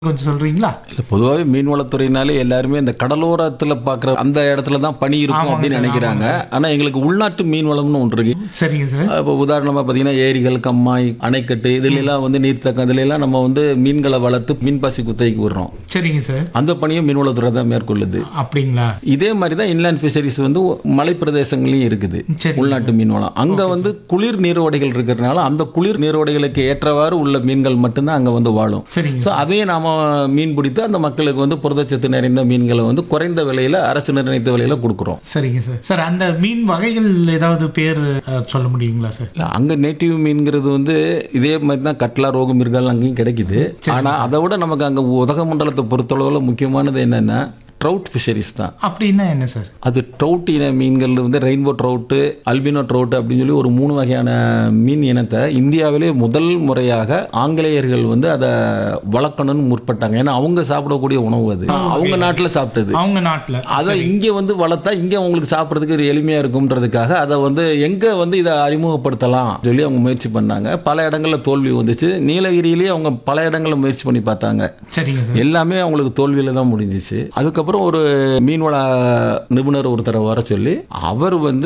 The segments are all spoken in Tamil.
கொஞ்சம் சொல்றீங்களா இல்லை பொதுவாகவே மீன்வளத்துறையினாலே எல்லாருமே இந்த கடலோரத்தில் பார்க்குற அந்த இடத்துல தான் பனி இருக்கும் ஆமாங்க அப்படின்னு சார், நினைக்கிறாங்க ஆனால் எங்களுக்கு உள்நாட்டு மீன்வளம்னு ஒன்று இருக்கு சரிங்க சார் இப்போ உதாரணமாக பார்த்தீங்கன்னா ஏரிகள் கம்மாய் அணைக்கட்டு இதுலெல்லாம் வந்து நீர்த்தக்கம் இதுலெல்லாம் நம்ம வந்து மீன்களை வளர்த்து மீன்பாசி குத்தகைக்கு விடுறோம் சரிங்க சார் அந்த பணியை மீன்வளத்துறை தான் மேற்கொள்ளுது அப்படிங்களா இதே மாதிரி தான் இன்லேண்ட் ஃபிஷரிஸ் வந்து மலை பிரதேசங்களையும் இருக்குது சரி உள்நாட்டு மீன்வளம் அங்கே வந்து குளிர் நீரோடைகள் இருக்கிறதுனால அந்த குளிர் நீரோடைகளுக்கு ஏற்றவாறு உள்ள மீன்கள் மட்டும்தான் அங்கே வந்து வாழும் சரிங்க ஸோ அதையும் நாம மீன் பிடித்து அந்த மக்களுக்கு வந்து புரதச்சத்து நிறைந்த மீன்களை வந்து குறைந்த விலையில அரசு நிர்ணயித்த விலையில கொடுக்குறோம் சரிங்க சார் சார் அந்த மீன் வகைகள் ஏதாவது பேர் அஹ், சொல்ல முடியுங்களா சார் இல்ல, அங்க நேட்டிவ் மீன்கிறது வந்து இதே மாதிரி தான் கட்லா ரோகு மிருகல் அங்கேயும் கிடைக்குது ஆனா அதை விட நமக்கு அங்க உதகமண்டலத்தை பொறுத்தளவுல முக்கியமானது என்னன்னா ட்ரவுட் ஃபிஷரிஸ் தான் அப்படின்னா என்ன சார் அது ட்ரவுட் இன மீன்கள் வந்து ரெயின்போ ட்ரவுட்டு அல்பினோ ட்ரவுட் அப்படின்னு சொல்லி ஒரு மூணு வகையான மீன் இனத்தை இந்தியாவிலே முதல் முறையாக ஆங்கிலேயர்கள் வந்து அதை வளர்க்கணும்னு முற்பட்டாங்க ஏன்னா அவங்க சாப்பிடக்கூடிய உணவு அது அவங்க நாட்டில் சாப்பிட்டது அவங்க நாட்டில் அதை இங்கே வந்து வளர்த்தா இங்கே அவங்களுக்கு சாப்பிட்றதுக்கு ஒரு எளிமையாக இருக்கும்ன்றதுக்காக அதை வந்து எங்கே வந்து இதை அறிமுகப்படுத்தலாம் சொல்லி அவங்க முயற்சி பண்ணாங்க பல இடங்களில் தோல்வி வந்துச்சு நீலகிரியிலேயே அவங்க பல இடங்களில் முயற்சி பண்ணி பார்த்தாங்க சரிங்க சார் எல்லாமே அவங்களுக்கு தோல்வியில தான் முடிஞ்சிச்சு அதுக்கப்புறம் ஒரு மீன்வள நிபுணர் ஒருத்தரை வர சொல்லி அவர் வந்து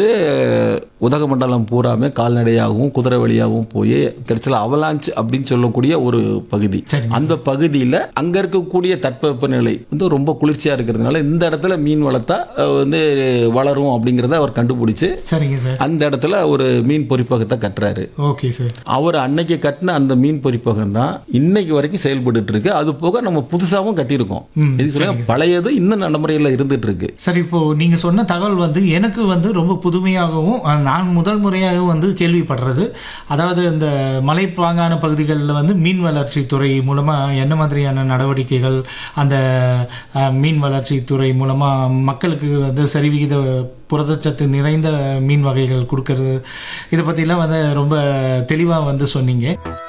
உதகமண்டலம் பூராமே கால்நடையாகவும் குதிரை வழியாகவும் போய் கிடைச்சல அவலாஞ்ச் அப்படின்னு சொல்லக்கூடிய ஒரு பகுதி சரிங்க அந்த பகுதியில் அங்க இருக்கக்கூடிய தட்பவெப்பநிலை வந்து ரொம்ப குளிர்ச்சியா இருக்கிறதுனால இந்த இடத்துல மீன் வளர்த்தா அஹ், வந்து வளரும் அப்படிங்கிறத அவர் கண்டுபிடிச்சு சரிங்க சார் அந்த இடத்துல ஒரு மீன் பொறிப்பகத்தை கட்டுறாரு ஓகே சார் அவர் அன்னைக்கு கட்டின அந்த மீன் பொறிப்பகம் தான் இன்னைக்கு வரைக்கும் செயல்பட்டு இருக்கு அது போக நம்ம புதுசாவும் கட்டியிருக்கோம் ம், இது சொல்ல பழையது இன்னும் நடைமுறையில் இருந்துட்டு இருக்கு சரி இப்போ நீங்க சொன்ன தகவல் வந்து எனக்கு வந்து ரொம்ப புதுமையாகவும் அஹ், நான் முதல் முறையாகவும் வந்து கேள்விப்படுறது அதாவது இந்த மலைப்பாங்கான பகுதிகளில் வந்து மீன் வளர்ச்சி துறை மூலமா என்ன மாதிரியான நடவடிக்கைகள் அந்த அஹ், மீன் வளர்ச்சி துறை மூலமா மக்களுக்கு வந்து சரிவிகித புரதச்சத்து நிறைந்த மீன் வகைகள் கொடுக்கறது இதை பற்றிலாம் வந்து ரொம்ப தெளிவாக வந்து சொன்னீங்க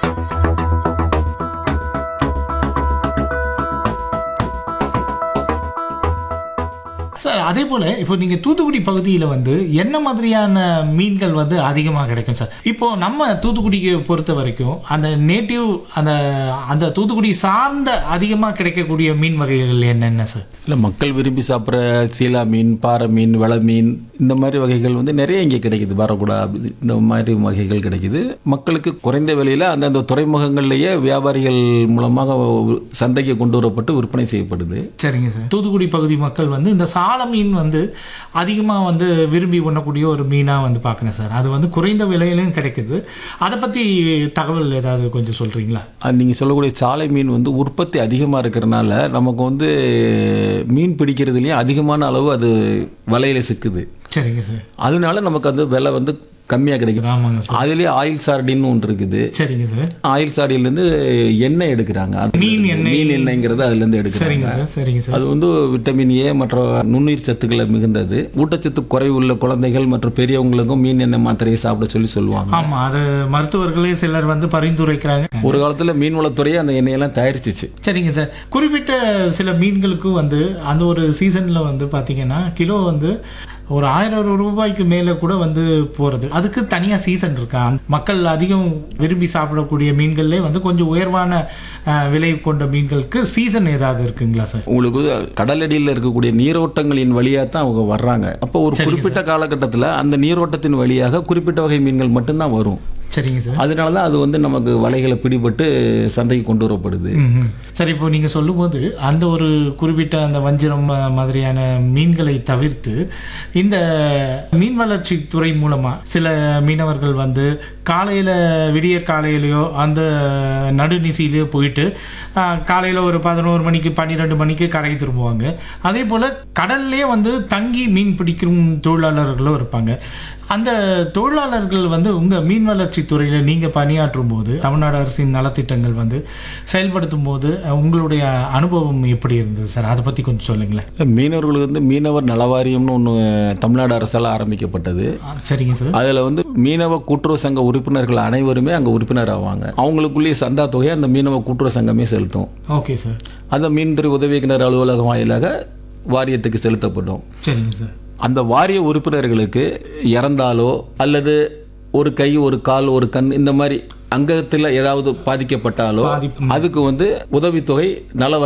சார் அதே போல் இப்போ நீங்கள் தூத்துக்குடி பகுதியில் வந்து என்ன மாதிரியான மீன்கள் வந்து அதிகமாக கிடைக்கும் சார் இப்போ நம்ம தூத்துக்குடிக்கு பொறுத்த வரைக்கும் அந்த நேட்டிவ் அந்த அந்த தூத்துக்குடி சார்ந்த அதிகமாக கிடைக்கக்கூடிய மீன் வகைகள் என்னென்ன சார் இல்லை மக்கள் விரும்பி சாப்பிட்ற சீலா மீன் பாறை மீன் வெள மீன் இந்த மாதிரி வகைகள் வந்து நிறைய இங்கே கிடைக்குது வரகுடா அப்படி இந்த மாதிரி வகைகள் கிடைக்குது மக்களுக்கு குறைந்த விலையில் அந்தந்த துறைமுகங்கள்லேயே வியாபாரிகள் மூலமாக சந்தைக்கு கொண்டு வரப்பட்டு விற்பனை செய்யப்படுது சரிங்க சார் தூத்துக்குடி பகுதி மக்கள் வந்து இந்த சால மீன் வந்து அதிகமாக வந்து விரும்பி உண்ணக்கூடிய ஒரு மீனாக வந்து பார்க்குறேன் சார் அது வந்து குறைந்த விலையிலும் கிடைக்குது அதை பற்றி தகவல் ஏதாவது கொஞ்சம் சொல்கிறீங்களா நீங்கள் சொல்லக்கூடிய சாலை மீன் வந்து உற்பத்தி அதிகமாக இருக்கிறனால நமக்கு வந்து மீன் பிடிக்கிறதுலேயும் அதிகமான அளவு அது வலையில் சிக்குது சரிங்க சார் அதனால நமக்கு அந்த விலை வந்து கம்மியாக கிடைக்கும் ஆமாங்க சார் அதுலேயே ஆயில் சார்டின்னு ஒன்று இருக்குது சரிங்க சார் ஆயில் சார்டிலேருந்து எண்ணெய் எடுக்கிறாங்க அது மீன் எண்ணெய். மீன் எண்ணெய்ங்கிறது அதுலேருந்து எடுக்கிறாங்க சரிங்க சார் சரிங்க சார் அது வந்து விட்டமின் ஏ மற்ற நுண்ணுயிர் சத்துக்களை மிகுந்தது ஊட்டச்சத்து குறைவுள்ள குழந்தைகள் மற்றும் பெரியவங்களுக்கும் மீன் எண்ணெய் மாத்திரையை சாப்பிட சொல்லி சொல்லுவாங்க ஆமா அது மருத்துவர்களே சிலர் வந்து பரிந்துரைக்கிறாங்க ஒரு காலத்தில் மீன்வளத்துறையே அந்த எண்ணெயெல்லாம் தயாரிச்சிச்சு சரிங்க சார் குறிப்பிட்ட சில மீன்களுக்கும் வந்து அந்த ஒரு சீசனில் வந்து பார்த்தீங்கன்னா கிலோ வந்து ஒரு ஆயிரம் ரூபாய்க்கு மேலே கூட வந்து போகிறது அதுக்கு தனியாக சீசன் இருக்கா மக்கள் அதிகம் விரும்பி சாப்பிடக்கூடிய மீன்கள்லே வந்து கொஞ்சம் உயர்வான அஹ், விலை கொண்ட மீன்களுக்கு சீசன் ஏதாவது இருக்குங்களா சார் உங்களுக்கு கடலடியில் இருக்கக்கூடிய நீரோட்டங்களின் வழியாக தான் அவங்க வர்றாங்க அப்போ ஒரு குறிப்பிட்ட காலகட்டத்தில் அந்த நீரோட்டத்தின் வழியாக குறிப்பிட்ட வகை மீன்கள் மட்டும்தான் வரும் சரிங்க சார் அதனால தான் அது வந்து நமக்கு வலைகளை பிடிபட்டு சந்தைக்கு கொண்டு வரப்படுது ம்ஹும். சரி இப்போ நீங்கள் சொல்லும்போது அந்த ஒரு குறிப்பிட்ட அந்த வஞ்சிரம் ம- மாதிரியான மீன்களை தவிர்த்து இந்த மீன் வளர்ச்சி துறை மூலமாக சில மீனவர்கள் வந்து காலையில் விடியற் காலையிலையோ அந்த நடுநிசையிலையோ போயிட்டு காலையில் ஒரு பதினோரு மணிக்கு பன்னிரெண்டு மணிக்கு கரை திரும்புவாங்க அதே போல் கடல்லே வந்து தங்கி மீன் பிடிக்கும் தொழிலாளர்களும் இருப்பாங்க அந்த தொழிலாளர்கள் வந்து உங்கள் மீன் வளர்ச்சி துறையில் நீங்கள் பணியாற்றும் போது தமிழ்நாடு அரசின் நலத்திட்டங்கள் வந்து செயல்படுத்தும் போது அஹ், உங்களுடைய அனுபவம் எப்படி இருந்தது சார் அதை பற்றி கொஞ்சம் சொல்லுங்களேன் மீனவர்களுக்கு வந்து மீனவர் நலவாரியம்னு ஒன்று தமிழ்நாடு அரசால் ஆரம்பிக்கப்பட்டது ஆ, சரிங்க சார் அதில் வந்து மீனவ கூட்டுறவு சங்க உறுப்பினர்கள் அனைவருமே அங்கே உறுப்பினர் ஆவாங்க அவங்களுக்குள்ளேயே சந்தா தொகையை அந்த மீனவ கூட்டுறவு சங்கமே செலுத்தும் ஓகே சார் அந்த மீன்துறை உதவி இயக்குனர் அலுவலகம் வாயிலாக வாரியத்துக்கு செலுத்தப்படும் சரிங்க சார் அந்த வாரிய உறுப்பினர்களுக்கு இறந்தாலோ அல்லது ஒரு கை ஒரு கால் ஒரு கண் இந்த மாதிரி அங்கத்தில் ஏதாவது பாதிக்கப்பட்டாலோ பாதிப்பு. அதுக்கு வந்து உதவித்தொகை நல